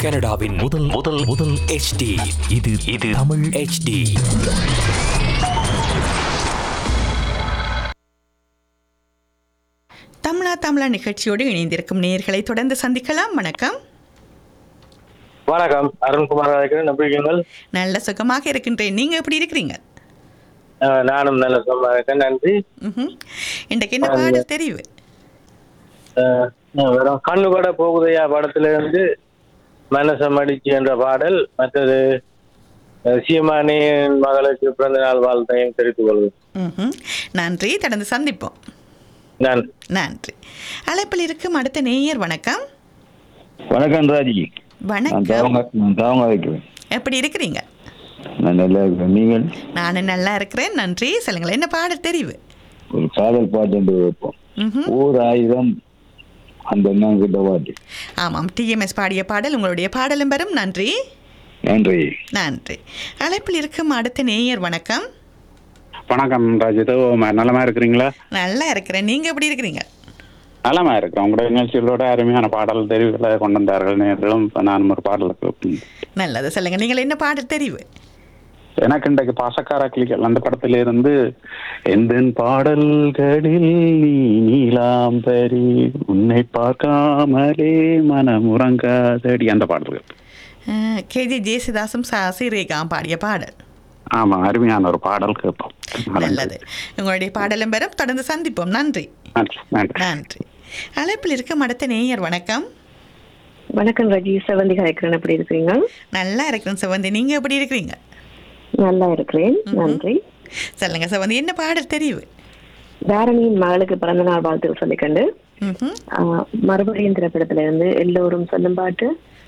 கனடாவின் முதல் முதல் முதல் HD இது இது தமிழ் HD தமிழா தமிழா நிகழ்ச்சியோடு இணைந்திருக்கும் நேயர்களை தொடர்ந்து சந்திக்கலாம் வணக்கம் வணக்கம் அருண்குமார் இருக்கிறேன் நம்பிக்கைகள் நல்ல சுகமாக இருக்கின்றேன் நீங்க எப்படி இருக்கிறீங்க அஹ் நானும் நல்ல சும்மா இருக்கேன் நன்றி ம்ஹும். இன்றைக்கு என்ன பாடல் தெரிவு அஹ் நான் வெறும் கண்ணு கூட போகுதையா படத்துல இருந்து மனச மடிச்சு என்ற பாடல் மற்றது அஹ் சீமானியின் மகளுக்கு பிறந்த நாள் வாழ்த்தையும் தெரிவித்துக் கொள்வேன் ம்ஹும். நன்றி தொடர்ந்து சந்திப்போம் நான் நன்றி அழைப்பில் இருக்கும் அடுத்த நேயர் வணக்கம் வணக்கம் ராஜி நான் வணக்கம் தவங்க நான் தவங்க வைக்கிறேன் எப்படி இருக்கிறீங்க நான் நல்லா இருக்கிறேன் நீங்கள் நானும் நல்லா இருக்கிறேன் நன்றி சொல்லுங்களேன் என்ன பாடல் தெரிவு ஒரு காதல் பாட்டு என்று வைப்போம் ம்ஹும். ஓர் ஆயிரம் அந்த எண்ணம் கிட்ட பாட்டு ஆமாம் டிஎம்எஸ் பாடிய பாடல் உங்களுடைய பாடலும் பெறும் நன்றி நன்றி நன்றி அழைப்பில் இருக்கும் அடுத்த நேயர் வணக்கம் வணக்கம் ராஜிதோ நலமா இருக்கிறீங்களா நல்லா இருக்கிறேன் நீங்க எப்படி இருக்கிறீங்க நலமா இருக்கிறோம் உங்களோட நிகழ்ச்சிகளோட அருமையான பாடல் தெரிவுகளை கொண்டு வந்தார்கள் நேர்களும் இப்ப நானும் ஒரு பாடலுக்கு நல்லது சொல்லுங்க நீங்கள் என்ன பாடல் தெரிவு எனக்கு இன்றைக்கு பாசக்கார கிளிகள் அந்த படத்துல இருந்து எந்த பாடல்களில் நீ நீலாம்பரி உன்னை பார்க்காமலே மனம் உறங்காதடி அந்த பாடல்கள் கேஜி ஜேசுதாசும் சாசி ரேகாம் பாடிய பாடல் ஆமா அருமையான ஒரு பாடல் கேட்போம் நல்லது உங்களுடைய பாடலும் பெறும் தொடர்ந்து சந்திப்போம் நன்றி நன்றி நன்றி நன்றி அழைப்பில் இருக்கும் அடுத்த நேயர் வணக்கம் வணக்கம் ரஜி செவந்தி கலைக்கிறேன் எப்படி இருக்கிறீங்க நல்லா இருக்கிறேன் சிவந்தி நீங்க எப்படி இருக்கிறீங்க நல்லா இருக்கிறேன் நன்றி சொல்லுங்க சிவந்தி என்ன பாடல் தெரிவு தாரணியின் மகளுக்கு பிறந்த நாள் வாழ்த்துக்கள் சொல்லிக்கண்டு ம்ஹும். ஆஹ், மறுபடியும் திரைப்படத்துல இருந்து எல்லோரும் சொல்லும் பாட்டு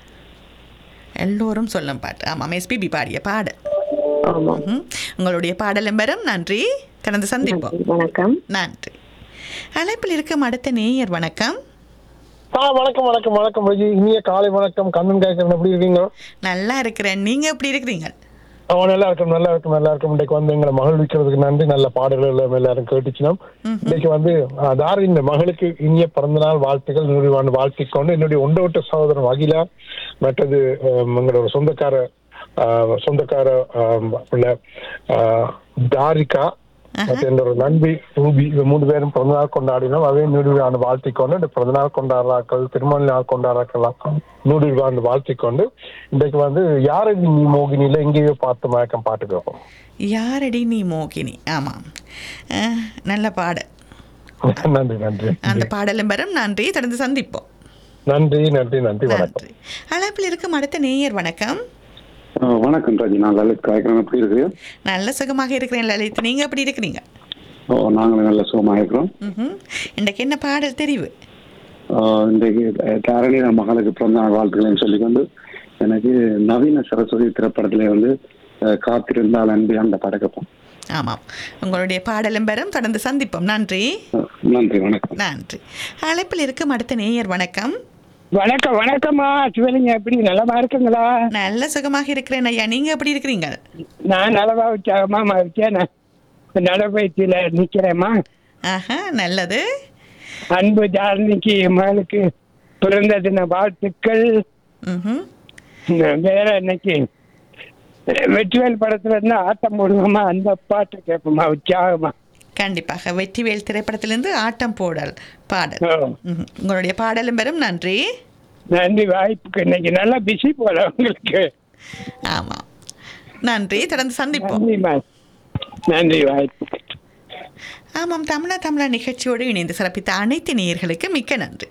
எல்லோரும் சொல்லும் பாட்டு ஆமாம் எஸ்பிபி பாடிய பாடல் ஆமா ம்ஹும். உங்களுடைய பாடலும் பெறும் நன்றி தொடர்ந்து சந்திப்போம் நன்றி, வணக்கம் நன்றி அழைப்பில் இருக்கும் அடுத்த நேயர் வணக்கம் ஆ வணக்கம் வணக்கம் வணக்கம் ரஜி இனிய காலை வணக்கம் கண்ணன் கேட்கறேன் எப்படி இருக்கீங்க நல்லா இருக்கிறேன் நீங்க எப்படி இருக்கிறீங்க அவன் நல்லா இருக்கும் நல்லா இருக்கும் நல்லா இருக்கும் இன்றைக்கு வந்து எங்களை மகிழ்விக்கிறதுக்கு நன்றி நல்ல பாடல்கள் எல்லாம் எல்லாரும் கேட்டுச்சினோம் இன்னைக்கு வந்து தார் இந்த மகளுக்கு இனிய பிறந்தநாள் வாழ்த்துக்கள் நூறு வாழ்த்திக் கொண்டு என்னுடைய ஒன்றோட்ட சகோதரன் அகிலா மற்றது ஆம், எங்களோட சொந்தக்கார ஆ, சொந்தக்கார ஆம், உள்ள ஆ, தாரிகா மற்ற என்னோட நண்பி ரூபி இவங்க மூணு பேரும் பிறந்தநாள் கொண்டாடினோம் அதே நூறு வாழ்த்திக் கொண்டு இந்த பிறந்தநாள் கொண்டாடுறாக்கள் திருமண நாள் கொண்டாடுறாக்கள் நூறு ஆண்டு வாழ்த்திக் கொண்டு இன்றைக்கு வந்து யாரடி நீ மோகினியில எங்கேயோ பார்த்து மயக்கம் பாட்டு கேட்போம் யாரடி நீ மோகினி ஆமாம் அஹ், நல்ல பாடல் நன்றி நன்றி அந்த பாடலும் பெறும் நன்றி தொடர்ந்து சந்திப்போம் நன்றி நன்றி நன்றி வணக்கம் நன்றி அழைப்பில் இருக்கும் அடுத்த நேயர் வணக்கம் வணக்கம் ராஜி நான் லலித் காய்க்கிறேன் எப்படி இருக்கு நல்ல சுகமாக இருக்கிறேன் லலித் நீங்க எப்படி இருக்கிறீங்க ஓ நாங்களும் நல்ல சுகமாக இருக்கிறோம் ம்ஹும். இன்றைக்கு என்ன பாடல் தெரிவு ஆஹ் இன்றைக்கு தாரணி நான் மகளுக்கு பிறந்த நாள் வாழ்த்துக்களையும் சொல்லிக்கொண்டு எனக்கு நவீன சரஸ்வதி திரைப்படத்துல வந்து ஆஹ் காத்திருந்தால் அன்பு அந்த படக்கப்போம் ஆமாம் உங்களுடைய பாடலும் பெறும் தொடர்ந்து சந்திப்போம் நன்றி நன்றி வணக்கம் நன்றி அழைப்பில் இருக்கும் அடுத்த நேயர் வணக்கம் வணக்கம் வணக்கம்மா சிவலிங்க எப்படி நலமா இருக்குங்களா நல்ல சுகமாக இருக்கிறேன் ஐயா நீங்க எப்படி இருக்கிறீங்க நான் நலமா உற்சாகமா இருக்கேன் நான் நடைபயிற்சியில நிக்கிறேம்மா ஆஹா நல்லது அன்பு ஜாரணிக்கு மகளுக்கு பிறந்த தின வாழ்த்துக்கள் ம்ஹும். வேற இன்னைக்கு வெற்றிவேல் படத்துல இருந்து ஆட்டம் போடுவோமா அந்த பாட்டு கேட்போமா உற்சாகமா கண்டிப்பாக வெற்றிவேல் திரைப்படத்திலிருந்து ஆட்டம் போடல் பாடல் ஓ, ம்ஹும். உங்களுடைய பாடலும் பெறும் நன்றி நன்றி வாய்ப்புக்கு இன்னைக்கு நல்லா பிஸி போல உங்களுக்கு ஆமாம் நன்றி தொடர்ந்து சந்திப்போம் நன்றிம்மா நன்றி வாய்ப்புக்கு ஆமாம் தமிழா தமிழா நிகழ்ச்சியோடு இணைந்து சிறப்பித்த அனைத்து நேயர்களுக்கு மிக்க நன்றி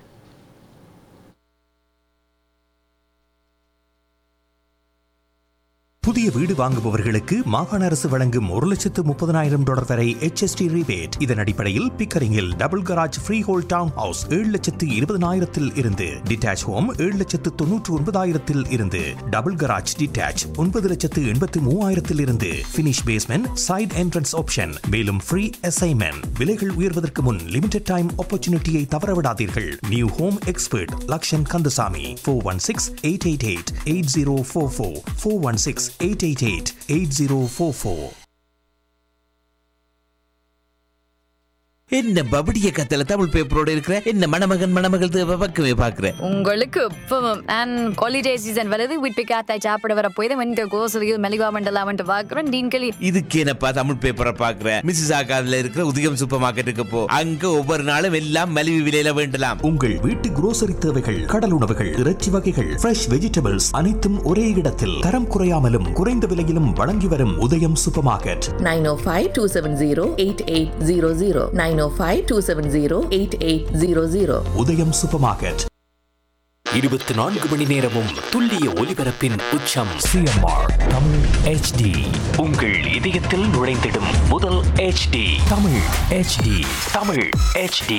புதிய வீடு வாங்குபவர்களுக்கு மாகாண அரசு வழங்கும் ஒரு லட்சத்து முப்பதனாயிரம் டாலர் வரை HST rebate இதன் அடிப்படையில் பிக்கரிங்கில் double garage freehold townhouse ஏழு லட்சத்து இருபதனாயிரத்தில் இருந்து டிட்டாச் ஹோம் ஏழு லட்சத்து தொன்னூற்று ஒன்பதாயிரத்தில் இருந்து டபுள் கராஜ் டிட்டாச் ஒன்பது லட்சத்து எண்பத்து மூவாயிரத்தில் இருந்து finish basement side entrance option மேலும் ஃப்ரீ அசைன்மெண்ட் விலைகள் உயர்வதற்கு முன் லிமிடெட் டைம் ஆப்பர்ச்சுனிட்டியை தவறவிடாதீர்கள் new home expert Lakshan Kandasamy four one six eight eight eight eight zero four four four one six eight eight eight eight zero four four என்ன பபடிய கத்தல தமிழ் பேப்பரோட இருக்கிற என்ன மணமகன் மணமகள் தேவை பக்கமே பாக்குற உங்களுக்கு இப்பவும் அண்ட் ஹாலிடே சீசன் வருது வீட்டு காத்தாய் சாப்பிட வர போய் வந்து கோசலியில் மெலிவா மண்டலா வந்து பார்க்குறோம் டீன்களி இதுக்கு என்னப்பா தமிழ் பேப்பரை பாக்குற மிஸ்ஸஸ் ஆகாதுல இருக்கிற உதயம் சூப்பர் மார்க்கெட்டுக்கு போ அங்க ஒவ்வொரு நாளும் எல்லாம் மலிவு விலையில வேண்டலாம் உங்கள் வீட்டு grocery தேவைகள் கடல் உணவுகள் இறைச்சி வகைகள் ஃப்ரெஷ் வெஜிடபிள்ஸ் அனைத்தும் ஒரே இடத்தில் தரம் குறையாமலும் குறைந்த விலையிலும் வழங்கி வரும் உதயம் சூப்பர் மார்க்கெட் 905-270-8800 905-270-8800 உதயம் சூப்பர் மார்க்கெட் இருபத்தி நான்கு மணி நேரமும் துல்லிய ஒலிபரப்பின் உச்சம் சிஎம்ஆர் தமிழ் ஹெச்டி உங்கள் இதயத்தில் நுழைந்திடும் முதல் HD Tamil HD Tamil HD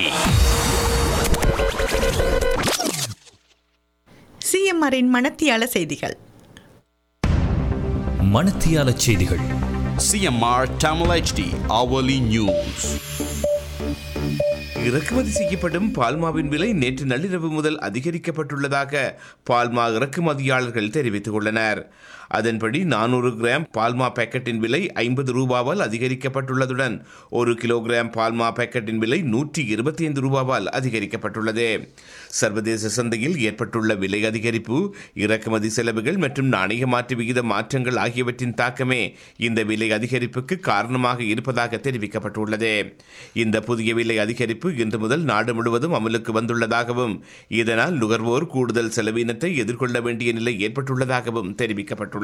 சிஎம்ஆரின் மனத்தியால செய்திகள் மணத்தியால செய்திகள் CMR Tamil HD hourly news இறக்குமதி செய்யப்படும் பால்மாவின் விலை நேற்று நள்ளிரவு முதல் அதிகரிக்கப்பட்டுள்ளதாக பால்மா இறக்குமதியாளர்கள் தெரிவித்துள்ளனர் அதன்படி நானூறு கிராம் பால்மா பேக்கெட்டின் விலை ஐம்பது ரூபாவால் அதிகரிக்கப்பட்டுள்ளதுடன் ஒரு கிலோகிராம் பால்மா பேக்கெட்டின் விலை நூற்றி இருபத்தி ஐந்து ரூபாவால் அதிகரிக்கப்பட்டுள்ளது சர்வதேச சந்தையில் ஏற்பட்டுள்ள விலை அதிகரிப்பு இறக்குமதி செலவுகள் மற்றும் நாணய மாற்று விகித மாற்றங்கள் ஆகியவற்றின் தாக்கமே இந்த விலை அதிகரிப்புக்கு காரணமாக இருப்பதாக தெரிவிக்கப்பட்டுள்ளது இந்த புதிய விலை அதிகரிப்பு இன்று முதல் நாடு முழுவதும் அமலுக்கு வந்துள்ளதாகவும் இதனால் நுகர்வோர் கூடுதல் செலவினத்தை எதிர்கொள்ள வேண்டிய நிலை ஏற்பட்டுள்ளதாகவும் தெரிவிக்கப்பட்டுள்ளது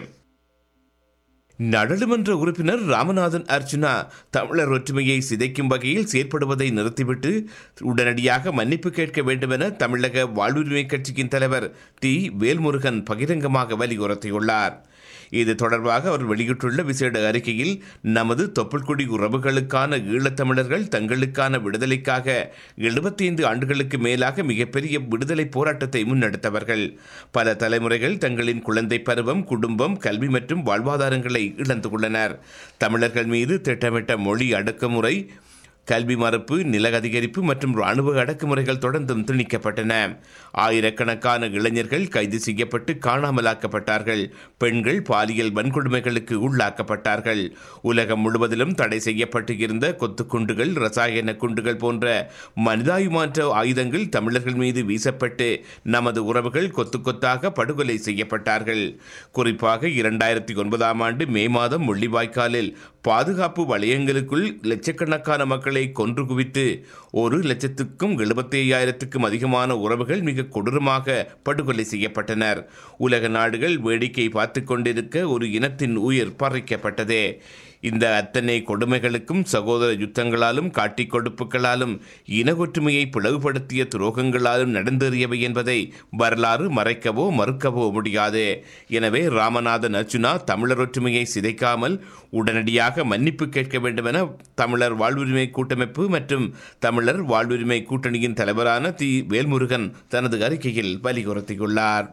நாடாளுமன்ற உறுப்பினர் ராமநாதன் அர்ச்சுனா தமிழர் ஒற்றுமையை சிதைக்கும் வகையில் செயற்படுவதை நிறுத்திவிட்டு உடனடியாக மன்னிப்பு கேட்க வேண்டுமென தமிழக வாழ்வுரிமை கட்சியின் தலைவர் டி வேல்முருகன் பகிரங்கமாக வலியுறுத்தியுள்ளார் இது தொடர்பாக அவர் வெளியிட்டுள்ள விசேட அறிக்கையில் நமது தொப்புள்குடி உறவுகளுக்கான ஈழத்தமிழர்கள் தங்களுக்கான விடுதலைக்காக எழுபத்தைந்து ஆண்டுகளுக்கு மேலாக மிகப்பெரிய விடுதலை போராட்டத்தை முன்னெடுத்தவர்கள் பல தலைமுறைகள் தங்களின் குழந்தை பருவம் குடும்பம் கல்வி மற்றும் வாழ்வாதாரங்களை இழந்துள்ளனர் தமிழர்கள் மீது திட்டமிட்ட மொழி அடக்குமுறை கல்வி மறுப்பு நில அதிகரிப்பு மற்றும் இராணுவ அடக்குமுறைகள் தொடர்ந்தும் திணிக்கப்பட்டன ஆயிரக்கணக்கான இளைஞர்கள் கைது செய்யப்பட்டு காணாமலாக்கப்பட்டார்கள் பெண்கள் பாலியல் வன்கொடுமைகளுக்கு உள்ளாக்கப்பட்டார்கள் உலகம் முழுவதிலும் தடை செய்யப்பட்டு இருந்த கொத்துக்குண்டுகள் ரசாயன குண்டுகள் போன்ற மனிதாயுமாற்ற ஆயுதங்கள் தமிழர்கள் மீது வீசப்பட்டு நமது உறவுகள் கொத்து கொத்தாக படுகொலை செய்யப்பட்டார்கள் குறிப்பாக இரண்டாயிரத்தி ஒன்பதாம் ஆண்டு மே மாதம் முள்ளிவாய்க்காலில் பாதுகாப்பு வளையங்களுக்குள் லட்சக்கணக்கான மக்களை கொன்று குவித்து ஒரு லட்சத்துக்கும் எழுபத்தி ஐயாயிரத்துக்கும் அதிகமான உறவுகள் மிக கொடூரமாக படுகொலை செய்யப்பட்டனர் உலக நாடுகள் வேடிக்கை பார்த்து கொண்டிருக்க ஒரு இனத்தின் உயிர் பறிக்கப்பட்டது இந்த அத்தனை கொடுமைகளுக்கும் சகோதர யுத்தங்களாலும் காட்டிக் கொடுப்புகளாலும் இன ஒற்றுமையை பிளவுபடுத்திய துரோகங்களாலும் நடந்தேறியவை என்பதை வரலாறு மறைக்கவோ மறுக்கவோ முடியாது எனவே ராமநாதன் அர்ஜுனா தமிழர் ஒற்றுமையை சிதைக்காமல் உடனடியாக மன்னிப்பு கேட்க வேண்டுமென தமிழர் வாழ்வுரிமை கூட்டமைப்பு மற்றும் தமிழர் வாழ்வுரிமை கூட்டணியின் தலைவரான தி வேல்முருகன் தனது அறிக்கையில் வலியுறுத்தியுள்ளார்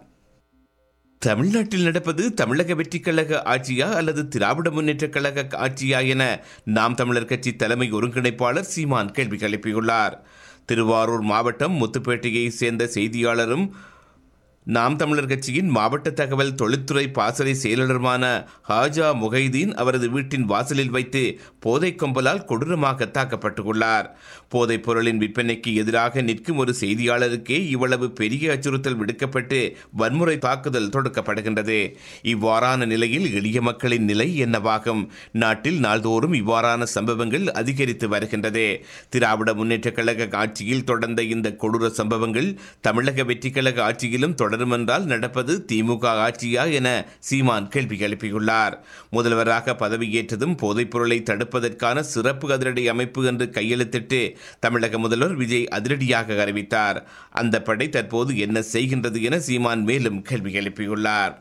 தமிழ்நாட்டில் நடப்பது தமிழக வெற்றிக் கழக ஆட்சியா அல்லது திராவிட முன்னேற்றக் கழக ஆட்சியா என நாம் தமிழர் கட்சி தலைமை ஒருங்கிணைப்பாளர் சீமான் கேள்வி எழுப்பியுள்ளார் திருவாரூர் மாவட்டம் முத்துப்பேட்டையை சேர்ந்த செய்தியாளரும் நாம் தமிழர் கட்சியின் மாவட்ட தகவல் தொழில்துறை பாசறை செயலாளருமான ஹாஜா முகைதீன் அவரது வீட்டின் வாசலில் வைத்து போதைக் கொம்பலால் கொடூரமாக தாக்கப்பட்டுள்ளார் போதைப் பொருளின் விற்பனைக்கு எதிராக நிற்கும் ஒரு செய்தியாளருக்கே இவ்வளவு பெரிய அச்சுறுத்தல் விடுக்கப்பட்டு வன்முறை தாக்குதல் தொடுக்கப்படுகின்றது இவ்வாறான நிலையில் எளிய மக்களின் நிலை என்னவாகும் நாட்டில் நாள்தோறும் இவ்வாறான சம்பவங்கள் அதிகரித்து வருகின்றது திராவிட முன்னேற்றக் கழக ஆட்சியில் தொடர்ந்த இந்த கொடூர சம்பவங்கள் தமிழக வெற்றிக் கழக ஆட்சியிலும் தொடரும் என்றால் நடப்பது திமுக ஆட்சியா என சீமான் கேள்வி எழுப்பியுள்ளார் முதல்வராக பதவியேற்றதும் போதைப் பொருளை தடுப்பதற்கான சிறப்பு அதிரடி அமைப்பு என்று கையெழுத்திட்டு தமிழக முதல்வர் விஜய் அதிரடியாக அறிவித்தார் அந்த படை தற்போது என்ன செய்கின்றது என சீமான் மேலும் கேள்வி எழுப்பியுள்ளார்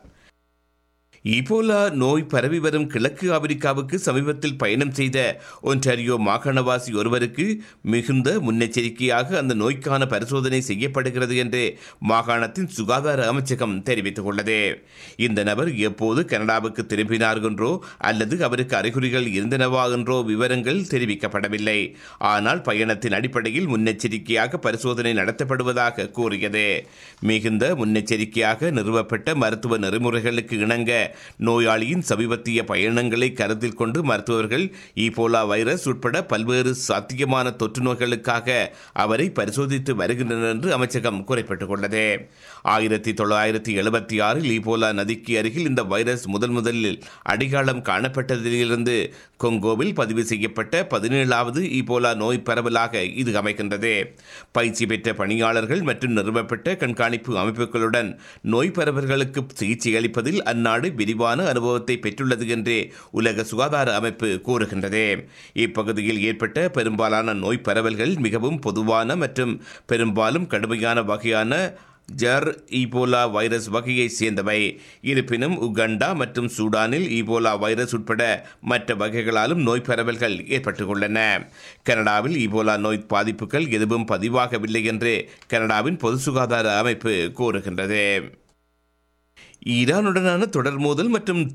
ஈபோலா நோய் பரவி வரும் கிழக்கு ஆப்பிரிக்காவுக்கு சமீபத்தில் பயணம் செய்த ஒன்டாரியோ மாகாணவாசி ஒருவருக்கு மிகுந்த முன்னெச்சரிக்கையாக அந்த நோய்க்கான பரிசோதனை செய்யப்படுகிறது என்று மாகாணத்தின் சுகாதார அமைச்சகம் தெரிவித்துள்ளது இந்த நபர் எப்போது கனடாவுக்கு திரும்பினார் என்றோ அல்லது அவருக்கு அறிகுறிகள் இருந்தனவா என்றோ விவரங்கள் தெரிவிக்கப்படவில்லை ஆனால் பயணத்தின் அடிப்படையில் முன்னெச்சரிக்கையாக பரிசோதனை நடத்தப்படுவதாக கூறியது மிகுந்த முன்னெச்சரிக்கையாக நிறுவப்பட்ட மருத்துவ நெறிமுறைகளுக்கு இணங்க நோயாளியின் சமீபத்திய பயணங்களை கருத்தில் கொண்டு மருத்துவர்கள் ஈபோலா வைரஸ் உட்பட பல்வேறு சாத்தியமான தொற்று நோய்களுக்காக அவரை பரிசோதித்து வருகின்றனர் என்று அமைச்சகம் குறிப்பிட்டுள்ளது ஆயிரத்தி தொள்ளாயிரத்தி எழுபத்தி ஆறில் ஈபோலா நதிக்கு அருகில் இந்த வைரஸ் முதல் முதலில் அடையாளம் காணப்பட்டதிலிருந்து கொங்கோவில் பதிவு செய்யப்பட்ட பதினேழாவது ஈபோலா நோய் பரவலாக இது அமைகின்றது பயிற்சி பெற்ற பணியாளர்கள் மற்றும் நிறுவப்பட்ட கண்காணிப்பு அமைப்புகளுடன் நோய் பரவல்களுக்கு சிகிச்சை அளிப்பதில் அந்நாடு விரிவான அனுபவத்தை பெற்றுள்ளது என்று உலக சுகாதார அமைப்பு கூறுகின்றது இப்பகுதியில் ஏற்பட்ட பெரும்பாலான நோய் பரவல்கள் மிகவும் பொதுவான மற்றும் பெரும்பாலும் கடுமையான வகையான ஜர் ஈபோலா வைரஸ் வகையைச் சேர்ந்தவை இருப்பினும் உகண்டா மற்றும் சூடானில் ஈபோலா வைரஸ் உட்பட மற்ற வகைகளாலும் நோய் பரவல்கள் ஏற்பட்டுள்ளன கனடாவில் ஈபோலா நோய் பாதிப்புகள் எதுவும் பதிவாகவில்லை என்று கனடாவின் பொது சுகாதார அமைப்பு கூறுகின்றது ஈரானுடனான தொடர் மோதல் மற்றும்